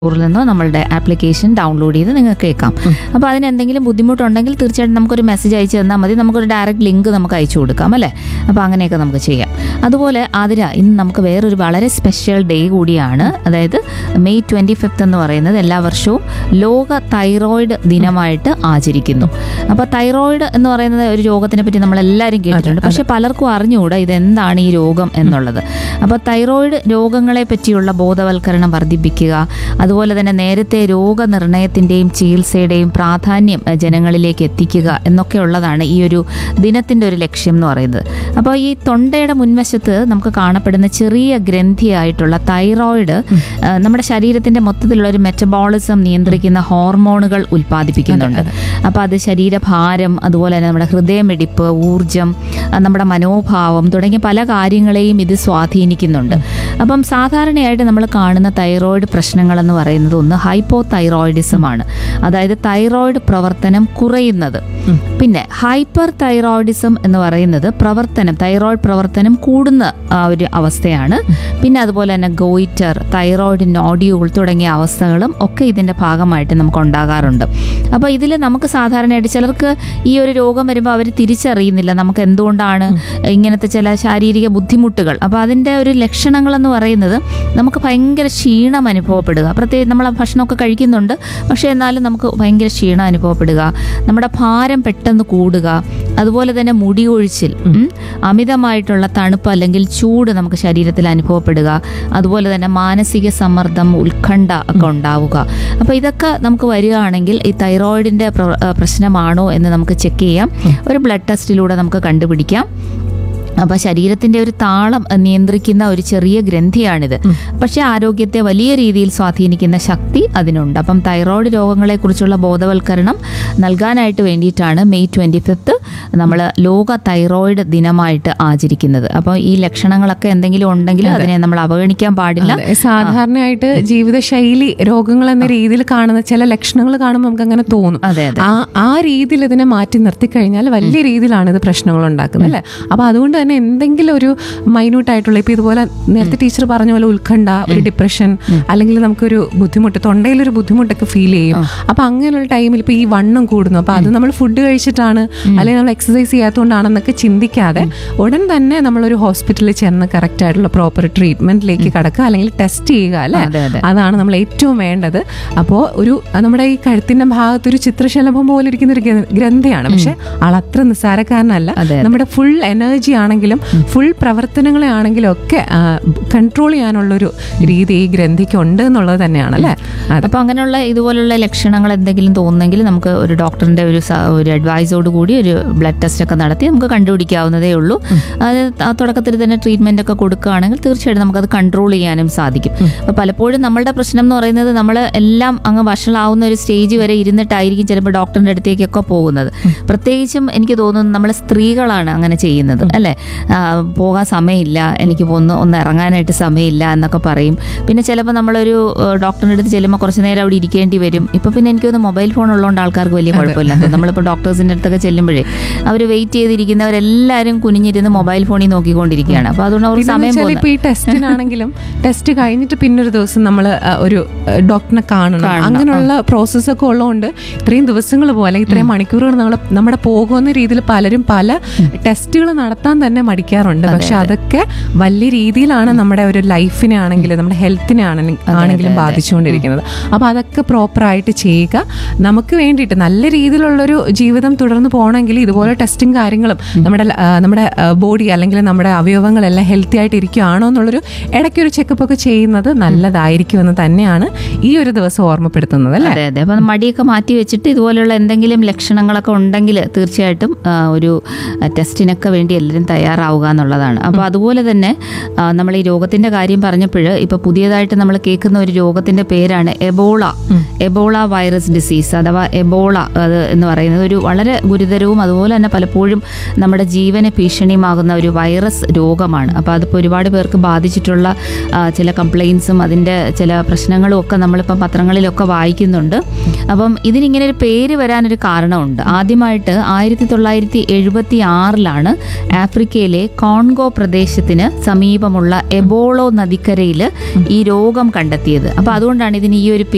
സ്റ്റോറിൽ നിന്നോ നമ്മളുടെ ആപ്ലിക്കേഷൻ ഡൗൺലോഡ് ചെയ്ത് നിങ്ങൾക്ക് കേൾക്കാം അപ്പോൾ അതിന് എന്തെങ്കിലും ബുദ്ധിമുട്ടുണ്ടെങ്കിൽ തീർച്ചയായിട്ടും നമുക്കൊരു മെസ്സേജ് അയച്ചു തന്നാൽ മതി നമുക്കൊരു ഡയറക്റ്റ് ലിങ്ക് നമുക്ക് അയച്ചു കൊടുക്കാം അല്ലേ അപ്പോൾ അങ്ങനെയൊക്കെ നമുക്ക് ചെയ്യാം അതുപോലെ ആതിര ഇന്ന് നമുക്ക് വേറൊരു വളരെ സ്പെഷ്യൽ ഡേ കൂടിയാണ് അതായത് മെയ് ട്വൻറ്റി ഫിഫ്ത്ത് എന്ന് പറയുന്നത് എല്ലാ വർഷവും ലോക തൈറോയിഡ് ദിനമായിട്ട് ആചരിക്കുന്നു അപ്പോൾ തൈറോയിഡ് എന്ന് പറയുന്നത് ഒരു രോഗത്തിനെ പറ്റി നമ്മളെല്ലാവരും കേട്ടിട്ടുണ്ട് പക്ഷെ പലർക്കും അറിഞ്ഞുകൂടാ ഇതെന്താണ് ഈ രോഗം എന്നുള്ളത് അപ്പോൾ തൈറോയിഡ് രോഗങ്ങളെ പറ്റിയുള്ള ബോധവൽക്കരണം വർദ്ധിപ്പിക്കുക അതുപോലെ തന്നെ നേരത്തെ രോഗനിർണയത്തിൻ്റെയും ചികിത്സയുടെയും പ്രാധാന്യം അഹ്, ജനങ്ങളിലേക്ക് എത്തിക്കുക എന്നൊക്കെ ഉള്ളതാണ് ഈ ഒരു ദിനത്തിൻ്റെ ഒരു ലക്ഷ്യം എന്ന് പറയുന്നത് അപ്പോൾ ഈ തൊണ്ടയുടെ മുൻവശത്ത് നമുക്ക് കാണപ്പെടുന്ന ചെറിയ ഗ്രന്ഥിയായിട്ടുള്ള തൈറോയിഡ് അഹ്, നമ്മുടെ ശരീരത്തിൻ്റെ മൊത്തത്തിലുള്ള ഒരു മെറ്റബോളിസം നിയന്ത്രിക്കുന്ന ഹോർമോണുകൾ ഉൽപ്പാദിപ്പിക്കുന്നുണ്ട് അപ്പോൾ അത് ശരീരഭാരം അതുപോലെ തന്നെ നമ്മുടെ ഹൃദയമിടിപ്പ് ഊർജം അഹ് നമ്മുടെ മനോഭാവം തുടങ്ങിയ പല കാര്യങ്ങളെയും ഇത് സ്വാധീനിക്കുന്നുണ്ട് അപ്പം സാധാരണയായിട്ട് നമ്മൾ കാണുന്ന തൈറോയിഡ് പ്രശ്നങ്ങളെന്ന് പറയുന്നത് ഒന്ന് ഹൈപ്പോ തൈറോയിഡിസം ആണ് അതായത് തൈറോയിഡ് പ്രവർത്തനം കുറയുന്നത് പിന്നെ ഹൈപ്പർ തൈറോയിഡിസം എന്ന് പറയുന്നത് പ്രവർത്തനം തൈറോയിഡ് പ്രവർത്തനം കൂടുന്ന ആ ഒരു അവസ്ഥയാണ് പിന്നെ അതുപോലെ തന്നെ ഗോയിറ്റർ തൈറോയിഡ് നോഡ്യൂൾ തുടങ്ങിയ അവസ്ഥകളും ഒക്കെ ഇതിൻ്റെ ഭാഗമായിട്ട് നമുക്ക് ഉണ്ടാകാറുണ്ട് അപ്പോൾ ഇതിൽ നമുക്ക് സാധാരണയായിട്ട് ചിലർക്ക് ഈ ഒരു രോഗം വരുമ്പോൾ അവർ തിരിച്ചറിയുന്നില്ല നമുക്ക് എന്തുകൊണ്ടാണ് ഇങ്ങനത്തെ ചില ശാരീരിക ബുദ്ധിമുട്ടുകൾ അപ്പോൾ അതിൻ്റെ ഒരു ലക്ഷണങ്ങളെന്ന് പറയുന്നത് നമുക്ക് ഭയങ്കര ക്ഷീണം അനുഭവപ്പെടുക പ്രത്യേകിച്ച് നമ്മൾ ആ ഭക്ഷണമൊക്കെ കഴിക്കുന്നുണ്ട് പക്ഷേ എന്നാലും നമുക്ക് ഭയങ്കര ക്ഷീണം അനുഭവപ്പെടുക നമ്മുടെ ഭാരം പെട്ടെന്ന് കൂടുക അതുപോലെ തന്നെ മുടി കൊഴിച്ചിൽ ഉം, അമിതമായിട്ടുള്ള തണുപ്പ് അല്ലെങ്കിൽ ചൂട് നമുക്ക് ശരീരത്തിൽ അനുഭവപ്പെടുക അതുപോലെ തന്നെ മാനസിക സമ്മർദ്ദം ഉത്കണ്ഠ ഒക്കെ ഉണ്ടാവുക അപ്പോൾ ഇതൊക്കെ നമുക്ക് വരികയാണെങ്കിൽ ഈ തൈറോയിഡിൻ്റെ പ്ര- ആ, പ്രശ്നമാണോ എന്ന് നമുക്ക് ചെക്ക് ചെയ്യാം ഒരു ബ്ലഡ് ടെസ്റ്റിലൂടെ നമുക്ക് കണ്ടുപിടിക്കാം അപ്പോൾ ശരീരത്തിൻ്റെ ഒരു താളം അഹ്, നിയന്ത്രിക്കുന്ന ഒരു ചെറിയ ഗ്രന്ഥിയാണിത് പക്ഷേ ആരോഗ്യത്തെ വലിയ രീതിയിൽ സ്വാധീനിക്കുന്ന ശക്തി അതിനുണ്ട് അപ്പം തൈറോയ്ഡ് രോഗങ്ങളെക്കുറിച്ചുള്ള ബോധവൽക്കരണം നൽകാനായിട്ട് വേണ്ടിയിട്ടാണ് മെയ് ട്വൻറ്റി ഫിഫ്ത്ത് നമ്മൾ ലോക തൈറോയിഡ് ദിനമായിട്ട് ആചരിക്കുന്നത് അപ്പോൾ ഈ ലക്ഷണങ്ങളൊക്കെ എന്തെങ്കിലും ഉണ്ടെങ്കിൽ അതിനെ നമ്മൾ അവഗണിക്കാൻ പാടില്ല അതെ. സാധാരണയായിട്ട് ജീവിതശൈലി രോഗങ്ങൾ എന്ന രീതിയിൽ കാണുന്ന ചില ലക്ഷണങ്ങൾ കാണുമ്പോൾ നമുക്ക് അങ്ങനെ തോന്നും അതെ അതെ ആ ആ രീതിയിൽ ഇതിനെ മാറ്റി നിർത്തി കഴിഞ്ഞാൽ വലിയ രീതിയിലാണ് ഇത് പ്രശ്നങ്ങൾ ഉണ്ടാക്കുന്നത് അല്ലേ അപ്പൊ അതുകൊണ്ട് തന്നെ എന്തെങ്കിലും ഒരു മൈന്യൂട്ട് ആയിട്ടുള്ള ഇപ്പൊ ഇതുപോലെ നേരത്തെ ടീച്ചർ പറഞ്ഞ പോലെ ഉത്കണ്ഠ ഒരു ഡിപ്രഷൻ അല്ലെങ്കിൽ നമുക്കൊരു ബുദ്ധിമുട്ട് തൊണ്ടയിലൊരു ബുദ്ധിമുട്ടൊക്കെ ഫീൽ ചെയ്യും അപ്പൊ അങ്ങനെയുള്ള ടൈമിൽ ഇപ്പൊ ഈ വണ്ണം കൂടുന്നു അപ്പൊ അത് നമ്മൾ ഫുഡ് കഴിച്ചിട്ടാണ് അല്ലെങ്കിൽ നമ്മൾ എക്സസൈസ് ചെയ്യാത്തതുകൊണ്ടാണെന്നൊക്കെ ചിന്തിക്കാതെ ഉടൻ തന്നെ നമ്മളൊരു ഹോസ്പിറ്റലിൽ ചെന്ന് കറക്റ്റ് ആയിട്ടുള്ള പ്രോപ്പർ ട്രീറ്റ്മെന്റിലേക്ക് കടക്കുക അല്ലെങ്കിൽ ടെസ്റ്റ് ചെയ്യുക അല്ലേ അതെ അതെ അതാണ് നമ്മൾ ഏറ്റവും വേണ്ടത് അപ്പോൾ ഒരു നമ്മുടെ ഈ കഴുത്തിന്റെ ഭാഗത്ത് ഒരു ചിത്രശലഭം പോലെ ഇരിക്കുന്ന ഒരു ഗ്രന്ഥ- ഗ്രന്ഥിയാണ് പക്ഷെ ആൾ അത്ര നിസ്സാരക്കാരനല്ല അതെ, അതെ. നമ്മുടെ ഫുൾ എനർജി ആണെങ്കിലും ഫുൾ പ്രവർത്തനങ്ങളെ ആണെങ്കിലും ഒക്കെ കൺട്രോൾ ചെയ്യാനുള്ള ഒരു രീതി ഈ ഗ്രന്ഥിക്ക് ഉണ്ട് എന്നുള്ളത് തന്നെയാണ് അല്ലേ അതെ അപ്പോൾ അങ്ങനെയുള്ള ഇതുപോലുള്ള ലക്ഷണങ്ങൾ എന്തെങ്കിലും തോന്നുന്നെങ്കിൽ നമുക്ക് ഒരു ഡോക്ടറിന്റെ ഒരു സ- ഒരു അഡ്വൈസോട് കൂടി ഒരു ബ്ലഡ് ടെസ്റ്റ് ഒക്കെ നടത്തി നമുക്ക് കണ്ടുപിടിക്കാവുന്നതേ ഉള്ളൂ അത് ആ തുടക്കത്തിൽ തന്നെ ട്രീറ്റ്മെന്റ് ഒക്കെ കൊടുക്കുകയാണെങ്കിൽ തീർച്ചയായിട്ടും നമുക്കത് കൺട്രോൾ ചെയ്യാനും സാധിക്കും അപ്പോൾ പലപ്പോഴും നമ്മളുടെ പ്രശ്നം എന്ന് പറയുന്നത് നമ്മൾ എല്ലാം അങ്ങ് വഷളാവുന്ന ഒരു സ്റ്റേജ് വരെ ഇരുന്നിട്ടായിരിക്കും ചിലപ്പോൾ ഡോക്ടറിന്റെ അടുത്തേക്കൊക്കെ പോകുന്നത് പ്രത്യേകിച്ചും എനിക്ക് തോന്നുന്നു നമ്മൾ സ്ത്രീകളാണ് അങ്ങനെ ചെയ്യുന്നത് അല്ലേ ആ, പോകാൻ സമയമില്ല എനിക്ക് ഒന്ന് ഒന്ന് ഇറങ്ങാനായിട്ട് സമയമില്ല എന്നൊക്കെ പറയും പിന്നെ ചിലപ്പോൾ നമ്മളൊരു ഏഹ്, ഡോക്ടറിൻ്റെ അടുത്ത് ചെല്ലുമ്പോൾ കുറച്ച് നേരം അവിടെ ഇരിക്കേണ്ടി വരും ഇപ്പോൾ പിന്നെ എനിക്കൊന്ന് മൊബൈൽ ഫോൺ ഉള്ളതുകൊണ്ട് ആൾക്കാർക്ക് വലിയ കുഴപ്പമില്ല നമ്മളിപ്പോൾ ഡോക്ടേഴ്സിൻ്റെ അടുത്തൊക്കെ ചെല്ലുമ്പോഴേ അവർ വെയിറ്റ് ചെയ്തിരിക്കുന്നവരെല്ലാവരും കുനിഞ്ഞിരുന്ന് മൊബൈൽ ഫോണിൽ നോക്കിക്കൊണ്ടിരിക്കുകയാണ് അപ്പോൾ അതുകൊണ്ട് അവർക്ക് ഇതെന്ന് സമയം വെച്ചാൽ പോകുന്നത് ഇപ്പൊ ഈ ടെസ്റ്റിനാണെങ്കിലും ടെസ്റ്റ് കഴിഞ്ഞിട്ട് പിന്നൊരു ദിവസം നമ്മൾ ഒരു ആ, ഡോക്ടറിനെ കാണണം കാണണം. അങ്ങനെയുള്ള പ്രോസസ്സ് ഒക്കെ ഉള്ളതുകൊണ്ട് ഇത്രയും ദിവസങ്ങൾ പോലെ ഇത്രയും മണിക്കൂറുകൾ നമ്മൾ നമ്മുടെ പോകുന്ന രീതിയിൽ പലരും പല ടെസ്റ്റുകൾ നടത്താൻ തന്നെ മടിക്കാറുണ്ട് പക്ഷെ അതൊക്കെ വലിയ രീതിയിലാണ് നമ്മുടെ ഒരു ലൈഫിനെ ആണെങ്കിലും നമ്മുടെ ഹെൽത്തിനെ ആണെങ്കിലും ബാധിച്ചുകൊണ്ടിരിക്കുന്നത് അപ്പൊ അതൊക്കെ പ്രോപ്പറായിട്ട് ചെയ്യുക നമുക്ക് വേണ്ടിയിട്ട് നല്ല രീതിയിലുള്ളൊരു ജീവിതം തുടർന്ന് പോകണമെങ്കിൽ ഇതുപോലെ ടെസ്റ്റും കാര്യങ്ങളും നമ്മുടെ ആ, നമ്മുടെ ബോഡി അല്ലെങ്കിൽ നമ്മുടെ അവയവങ്ങളെല്ലാം ഹെൽത്തി ആയിട്ട് ഇരിക്കുകയാണോ എന്നുള്ളൊരു ഇടയ്ക്കൊരു ചെക്കപ്പ് ഒക്കെ ചെയ്യുന്നത് നല്ലതായിരിക്കുമെന്ന് തന്നെയാണ് ഈ ഒരു ദിവസം ഓർമ്മപ്പെടുത്തുന്നത് അല്ലേ അതെ അതെ അപ്പം മടിയൊക്കെ മാറ്റി വെച്ചിട്ട് ഇതുപോലെയുള്ള എന്തെങ്കിലും ലക്ഷണങ്ങളൊക്കെ ഉണ്ടെങ്കിൽ തീർച്ചയായിട്ടും ആ, ഒരു ആ, ടെസ്റ്റിനൊക്കെ വേണ്ടി എല്ലാവരും തയ്യാറാവുക എന്നുള്ളതാണ് അപ്പോൾ അതുപോലെ തന്നെ ആ, നമ്മൾ ഈ രോഗത്തിൻ്റെ കാര്യം പറഞ്ഞപ്പോൾ ഇപ്പോൾ പുതിയതായിട്ട് നമ്മൾ കേൾക്കുന്ന ഒരു രോഗത്തിൻ്റെ പേരാണ് എബോള എബോള വൈറസ് ഡിസീസ് അഥവാ എബോള അത് എന്ന് പറയുന്നത് ഒരു വളരെ ഗുരുതരവും അതുപോലെ തന്നെ പലപ്പോഴും നമ്മുടെ ജീവന് ഭീഷണിയുമാകുന്ന ഒരു വൈറസ് രോഗമാണ് അപ്പോൾ അതിപ്പോൾ ഒരുപാട് പേർക്ക് ബാധിച്ചിട്ടുള്ള ആ, ചില കംപ്ലയിൻസും അതിൻ്റെ ചില പ്രശ്നങ്ങളും ഒക്കെ നമ്മളിപ്പം പത്രങ്ങളിലൊക്കെ വായിക്കുന്നുണ്ട് അപ്പം ഇതിനിങ്ങനെ ഒരു പേര് വരാനൊരു കാരണമുണ്ട് ആദ്യമായിട്ട് ആയിരത്തി തൊള്ളായിരത്തി എഴുപത്തി ആറിലാണ് ആഫ്രിക്കയിലെ കോൺഗോ പ്രദേശത്തിന് സമീപമുള്ള എബോളോ നദിക്കരയിൽ ഈ രോഗം കണ്ടെത്തിയത് അപ്പോൾ അതുകൊണ്ടാണ് ഇതിന് ഈ ഒരു പേര്